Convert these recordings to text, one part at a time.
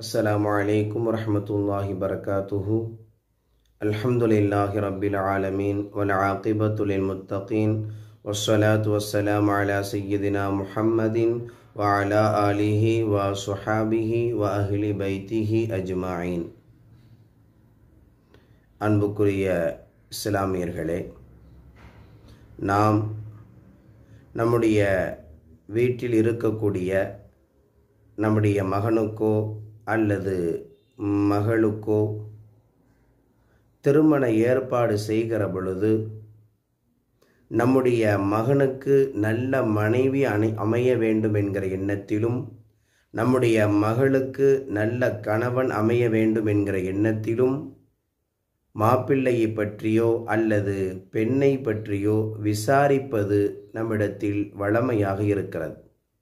السلام عليكم ورحمة الله وبركاته الحمد لله رب العالمين والعاقبة للمتقين والصلاة والسلام على سيدنا محمد وعلى آله وصحابه وأهل بيته أجمعين அன்புக்குரிய இஸ்லாமியர்களே நாம் நம்முடைய வீட்டில் இருக்கக்கூடிய நம்முடைய மகனுக்கோ அல்லது மகளுக்கோ திருமண ஏற்பாடு செய்கிற பொழுது நம்முடைய மகனுக்கு நல்ல மனைவி அணை அமைய வேண்டும் என்கிற எண்ணத்திலும் நம்முடைய மகளுக்கு நல்ல கணவன் அமைய வேண்டும் என்கிற எண்ணத்திலும் மாப்பிள்ளையை பற்றியோ அல்லது பெண்ணை பற்றியோ விசாரிப்பது நம்மிடத்தில் வழமையாக இருக்கிறது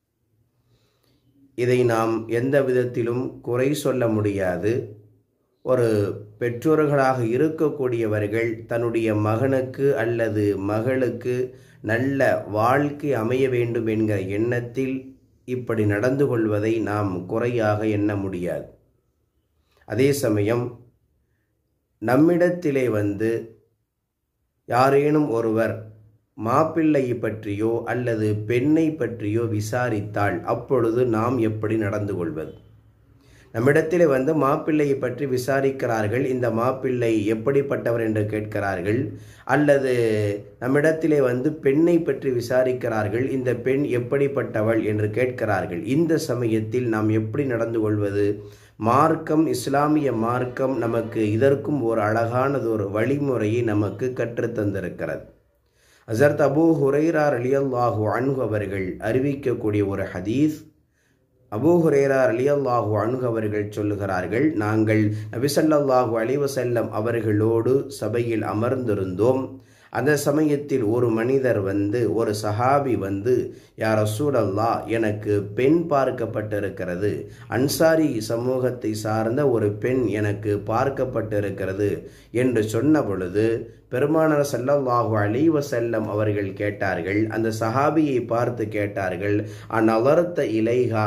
இதை நாம் எந்த விதத்திலும் குறை சொல்ல முடியாது ஒரு பெற்றோர்களாக இருக்கக்கூடியவர்கள் தன்னுடைய மகனுக்கு அல்லது மகளுக்கு நல்ல வாழ்க்கை அமைய வேண்டும் என்கிற எண்ணத்தில் இப்படி நடந்து கொள்வதை நாம் குறையாக எண்ண முடியாது அதே சமயம் நம்மிடத்திலே வந்து யாரேனும் ஒருவர் மாப்பிள்ளையை பற்றியோ அல்லது பெண்ணை பற்றியோ விசாரித்தால் அப்பொழுது நாம் எப்படி நடந்து கொள்வது நம்மிடத்தில் வந்து மாப்பிள்ளையை பற்றி விசாரிக்கிறார்கள் இந்த மாப்பிள்ளை எப்படிப்பட்டவர் என்று கேட்கிறார்கள் அல்லது நம்மிடத்திலே வந்து பெண்ணை பற்றி விசாரிக்கிறார்கள் இந்த பெண் எப்படிப்பட்டவள் என்று கேட்கிறார்கள் இந்த சமயத்தில் நாம் எப்படி நடந்து கொள்வது மார்க்கம் இஸ்லாமிய மார்க்கம் நமக்கு இதற்கும் ஒரு அழகானது ஒரு வழிமுறையை நமக்கு கற்றுத்தந்திருக்கிறது அசர்த் அபூ ஹுரைரார் அலியல்லாஹு அன்ஹு அவர்கள் அறிவிக்கக்கூடிய ஒரு ஹதீஸ் அபூ ஹுரேரார் அலியல்லாஹு அன்ஹு அவர்கள் சொல்லுகிறார்கள் நாங்கள் நபிசல்லாஹு அலிவசல்லம் அவர்களோடு சபையில் அமர்ந்திருந்தோம் அந்த சமயத்தில் ஒரு மனிதர் வந்து ஒரு சஹாபி வந்து யார் ரசூலல்லா எனக்கு பெண் பார்க்கப்பட்டிருக்கிறது அன்சாரி சமூகத்தை சார்ந்த ஒரு பெண் எனக்கு பார்க்கப்பட்டிருக்கிறது என்று சொன்ன பொழுது பெருமானார் சல்லல்லாஹு அலி வசல்லம் அவர்கள் கேட்டார்கள் அந்த சஹாபியை பார்த்து கேட்டார்கள் அந்நலர்த்த இலைகா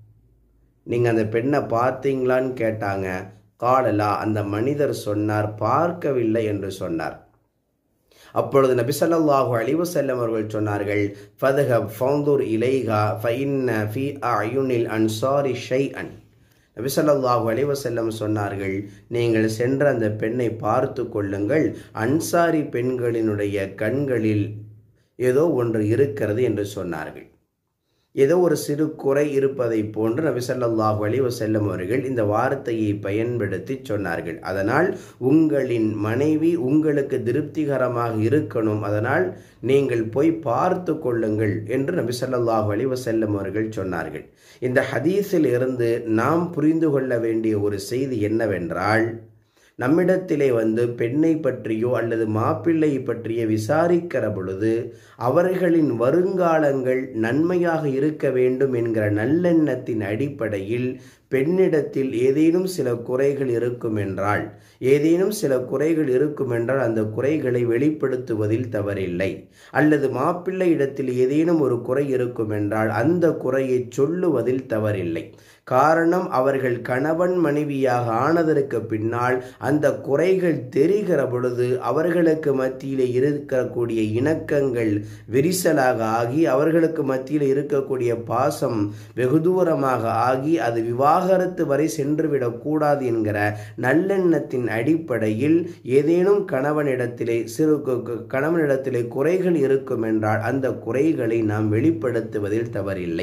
நீங்கள் அந்த பெண்ணை பார்த்தீங்களான்னு கேட்டாங்க காலலா அந்த மனிதர் சொன்னார் பார்க்கவில்லை என்று சொன்னார் அப்பொழுது நபிசல்லாஹு அலிவசல்லம் அவர்கள் சொன்னார்கள் ஃபதஹப் ஃபவுந்தூர் இலைகா ஃபைன்ன ஃபி அயுனில் அன்சாரி ஷை அன் நபிசல்லாஹு அலிவசல்லம் சொன்னார்கள் நீங்கள் சென்ற அந்த பெண்ணை பார்த்து கொள்ளுங்கள் அன்சாரி பெண்களினுடைய கண்களில் ஏதோ ஒன்று இருக்கிறது என்று சொன்னார்கள் ஏதோ ஒரு சிறு குறை இருப்பதை போன்று நபிசல்லாஹு அலி வசல்லம் அவர்கள் இந்த வார்த்தையை பயன்படுத்தி சொன்னார்கள் அதனால் உங்களின் மனைவி உங்களுக்கு திருப்திகரமாக இருக்கணும் அதனால் நீங்கள் போய் பார்த்து கொள்ளுங்கள் என்று நபிசல்லாஹு அலி வசல்லம் அவர்கள் சொன்னார்கள் இந்த ஹதீஸில் இருந்து நாம் புரிந்து கொள்ள வேண்டிய ஒரு செய்தி என்னவென்றால் நம்மிடத்திலே வந்து பெண்ணை பற்றியோ அல்லது மாப்பிள்ளை பற்றிய விசாரிக்கிற பொழுது அவர்களின் வருங்காலங்கள் நன்மையாக இருக்க வேண்டும் என்கிற நல்லெண்ணத்தின் அடிப்படையில் பெண்ணிடத்தில் ஏதேனும் சில குறைகள் இருக்கும் என்றால் ஏதேனும் சில குறைகள் இருக்கும் என்றால் அந்த குறைகளை வெளிப்படுத்துவதில் தவறில்லை அல்லது மாப்பிள்ளை இடத்தில் ஏதேனும் ஒரு குறை இருக்கும் என்றால் அந்த குறையை சொல்லுவதில் தவறில்லை காரணம் அவர்கள் கணவன் மனைவியாக ஆனதற்கு பின்னால் அந்த குறைகள் தெரிகிற பொழுது அவர்களுக்கு மத்தியில் இருக்கக்கூடிய இணக்கங்கள் விரிசலாக ஆகி அவர்களுக்கு மத்தியில் இருக்கக்கூடிய பாசம் வெகு தூரமாக ஆகி அது விவாகரத்து வரை சென்றுவிடக் கூடாது என்கிற நல்லெண்ணத்தின் அடிப்படையில் ஏதேனும் கணவனிடத்திலே சிறு கணவனிடத்திலே குறைகள் இருக்கும் என்றால் அந்த குறைகளை நாம் வெளிப்படுத்துவதில் தவறில்லை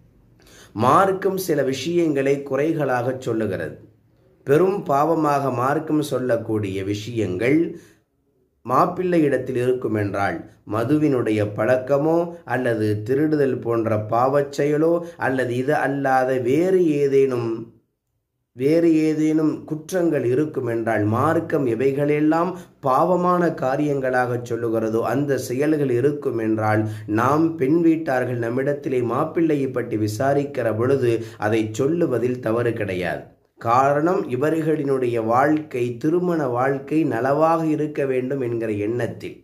மார்க்கம் சில விஷயங்களை குறைகளாக சொல்லுகிறது பெரும் பாவமாக மார்க்கம் சொல்லக்கூடிய விஷயங்கள் மாப்பிள்ளை இடத்தில் இருக்கும் என்றால் மதுவினுடைய பழக்கமோ அல்லது திருடுதல் போன்ற பாவச் செயலோ அல்லது இது அல்லாத வேறு ஏதேனும் வேறு ஏதேனும் குற்றங்கள் இருக்கும் என்றால் மார்க்கம் எவைகளெல்லாம் பாவமான காரியங்களாக சொல்லுகிறதோ அந்த செயல்கள் இருக்கும் என்றால் நாம் பெண் வீட்டார்கள் நம்மிடத்திலே மாப்பிள்ளையை பற்றி விசாரிக்கிற பொழுது அதை சொல்லுவதில் தவறு கிடையாது காரணம் இவர்களினுடைய வாழ்க்கை திருமண வாழ்க்கை நலவாக இருக்க வேண்டும் என்கிற எண்ணத்தில்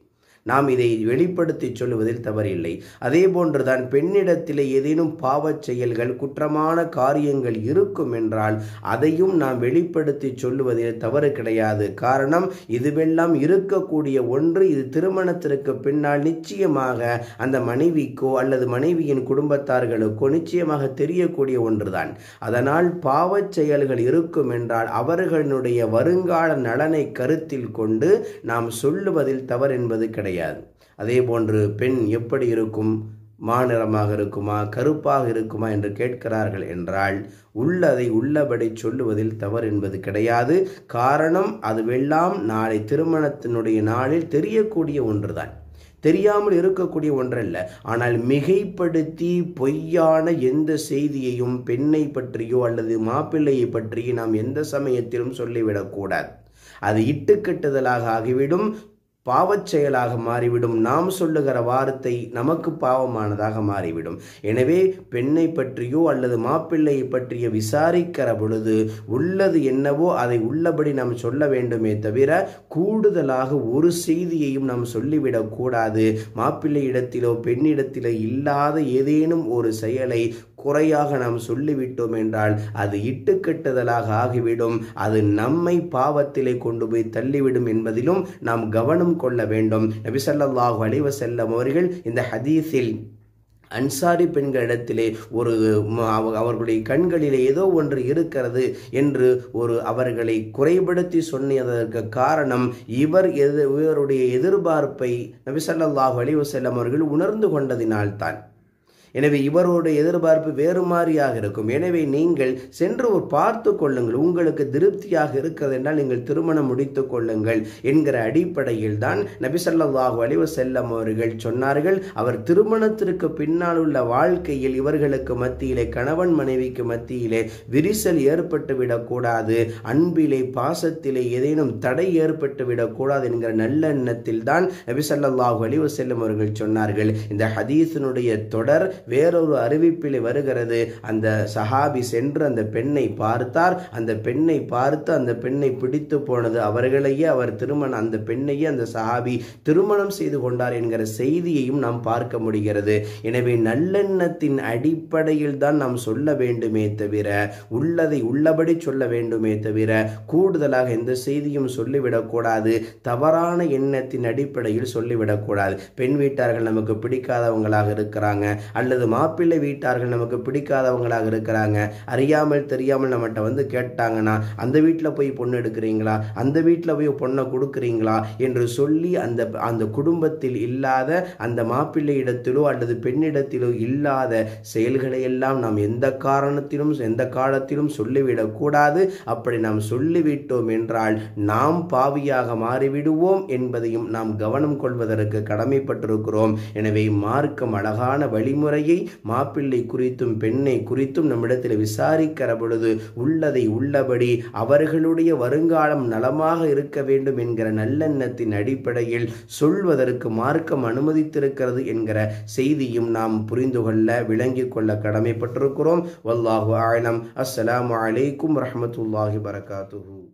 நாம் இதை வெளிப்படுத்தி சொல்லுவதில் தவறில்லை அதே போன்றுதான் பெண்ணிடத்திலே ஏதேனும் பாவச் செயல்கள் குற்றமான காரியங்கள் இருக்கும் என்றால் அதையும் நாம் வெளிப்படுத்தி சொல்லுவதில் தவறு கிடையாது காரணம் இதுவெல்லாம் இருக்கக்கூடிய ஒன்று இது திருமணத்திற்கு பின்னால் நிச்சயமாக அந்த மனைவிக்கோ அல்லது மனைவியின் குடும்பத்தார்களுக்கோ நிச்சயமாக தெரியக்கூடிய ஒன்றுதான் அதனால் பாவச் செயல்கள் இருக்கும் என்றால் அவர்களுடைய வருங்கால நலனை கருத்தில் கொண்டு நாம் சொல்லுவதில் தவறு என்பது கிடையாது அதே போன்று பெண் எப்படி இருக்கும் மாநிறமாக இருக்குமா கருப்பாக இருக்குமா என்று கேட்கிறார்கள் என்றால் உள்ளதை உள்ளபடி சொல்லுவதில் தவறு என்பது கிடையாது காரணம் அதுவெல்லாம் நாளை திருமணத்தினுடைய நாளில் தெரியக்கூடிய ஒன்றுதான் தெரியாமல் இருக்கக்கூடிய ஒன்றல்ல ஆனால் மிகைப்படுத்தி பொய்யான எந்த செய்தியையும் பெண்ணை பற்றியோ அல்லது மாப்பிள்ளையை பற்றியோ நாம் எந்த சமயத்திலும் சொல்லிவிடக்கூடாது அது இட்டுக்கட்டுதலாக ஆகிவிடும் பாவச் செயலாக மாறிவிடும் நாம் சொல்லுகிற வார்த்தை நமக்கு பாவமானதாக மாறிவிடும் எனவே பெண்ணை பற்றியோ அல்லது மாப்பிள்ளையை பற்றிய விசாரிக்கிற பொழுது உள்ளது என்னவோ அதை உள்ளபடி நாம் சொல்ல வேண்டுமே தவிர கூடுதலாக ஒரு செய்தியையும் நாம் சொல்லிவிடக் கூடாது மாப்பிள்ளை இடத்திலோ பெண்ணிடத்திலோ இல்லாத ஏதேனும் ஒரு செயலை குறையாக நாம் சொல்லிவிட்டோம் என்றால் அது இட்டுக்கட்டுதலாக ஆகிவிடும் அது நம்மை பாவத்திலே கொண்டு போய் தள்ளிவிடும் என்பதிலும் நாம் கவனம் கொள்ள வேண்டும் நபிசல்லாஹு அலைவசல்லம் அவர்கள் இந்த ஹதீஸில் அன்சாரி பெண்களிடத்திலே ஒரு அவர்களுடைய கண்களிலே ஏதோ ஒன்று இருக்கிறது என்று ஒரு அவர்களை குறைபடுத்தி சொன்னதற்கு காரணம் இவர் எது இவருடைய எதிர்பார்ப்பை நபிசல்லாஹு அலிவசல்லம் அவர்கள் உணர்ந்து கொண்டதினால்தான் எனவே இவரோட எதிர்பார்ப்பு வேறு மாதிரியாக இருக்கும் எனவே நீங்கள் சென்று ஒரு பார்த்து கொள்ளுங்கள் உங்களுக்கு திருப்தியாக இருக்கிறது என்றால் நீங்கள் திருமணம் முடித்து கொள்ளுங்கள் என்கிற அடிப்படையில் தான் நபிசல்லாஹு அலிவ செல்லம் அவர்கள் சொன்னார்கள் அவர் திருமணத்திற்கு பின்னால் உள்ள வாழ்க்கையில் இவர்களுக்கு மத்தியிலே கணவன் மனைவிக்கு மத்தியிலே விரிசல் ஏற்பட்டு விடக்கூடாது அன்பிலே பாசத்திலே ஏதேனும் தடை ஏற்பட்டு விடக்கூடாது என்கிற நல்லெண்ணத்தில் தான் நபிசல்லாஹு அலிவ செல்லம் அவர்கள் சொன்னார்கள் இந்த ஹதீஸினுடைய தொடர் வேறொரு அறிவிப்பில் வருகிறது அந்த சஹாபி சென்று அந்த பெண்ணை பார்த்தார் அந்த பெண்ணை பார்த்து அந்த பெண்ணை பிடித்து போனது அவர்களையே அவர் திருமணம் அந்த பெண்ணையே அந்த சஹாபி திருமணம் செய்து கொண்டார் என்கிற செய்தியையும் நாம் பார்க்க முடிகிறது எனவே நல்லெண்ணத்தின் அடிப்படையில் தான் நாம் சொல்ல வேண்டுமே தவிர உள்ளதை உள்ளபடி சொல்ல வேண்டுமே தவிர கூடுதலாக எந்த செய்தியும் சொல்லிவிடக்கூடாது தவறான எண்ணத்தின் அடிப்படையில் சொல்லிவிடக்கூடாது பெண் வீட்டார்கள் நமக்கு பிடிக்காதவங்களாக இருக்கிறாங்க அல்லது மாப்பிள்ளை வீட்டார்கள் நமக்கு பிடிக்காதவங்களாக இருக்கிறாங்க அறியாமல் தெரியாமல் நம்மகிட்ட வந்து கேட்டாங்கன்னா அந்த வீட்டில் போய் பொண்ணு எடுக்கிறீங்களா அந்த வீட்டில் போய் பொண்ணை கொடுக்குறீங்களா என்று சொல்லி அந்த அந்த குடும்பத்தில் இல்லாத அந்த மாப்பிள்ளை இடத்திலோ அல்லது பெண்ணிடத்திலோ இல்லாத செயல்களை எல்லாம் நாம் எந்த காரணத்திலும் எந்த காலத்திலும் சொல்லிவிடக்கூடாது அப்படி நாம் சொல்லிவிட்டோம் என்றால் நாம் பாவியாக மாறிவிடுவோம் என்பதையும் நாம் கவனம் கொள்வதற்கு கடமைப்பட்டிருக்கிறோம் எனவே மார்க்கம் அழகான வழிமுறையை மாப்பிள்ளை குறித்தும் பெண்ணை குறித்தும் நம்மிடத்தில் விசாரிக்கிற பொழுது உள்ளதை உள்ளபடி அவர்களுடைய வருங்காலம் நலமாக இருக்க வேண்டும் என்கிற நல்லெண்ணத்தின் அடிப்படையில் சொல்வதற்கு மார்க்கம் அனுமதித்திருக்கிறது என்கிற செய்தியும் நாம் புரிந்து கொள்ள விளங்கிக் கொள்ள கடமைப்பட்டிருக்கிறோம் வல்லாஹு ஆலம் அஸ்ஸலாமு அலைக்கும் ரஹமத்துல்லாஹி வரகாத்துஹூ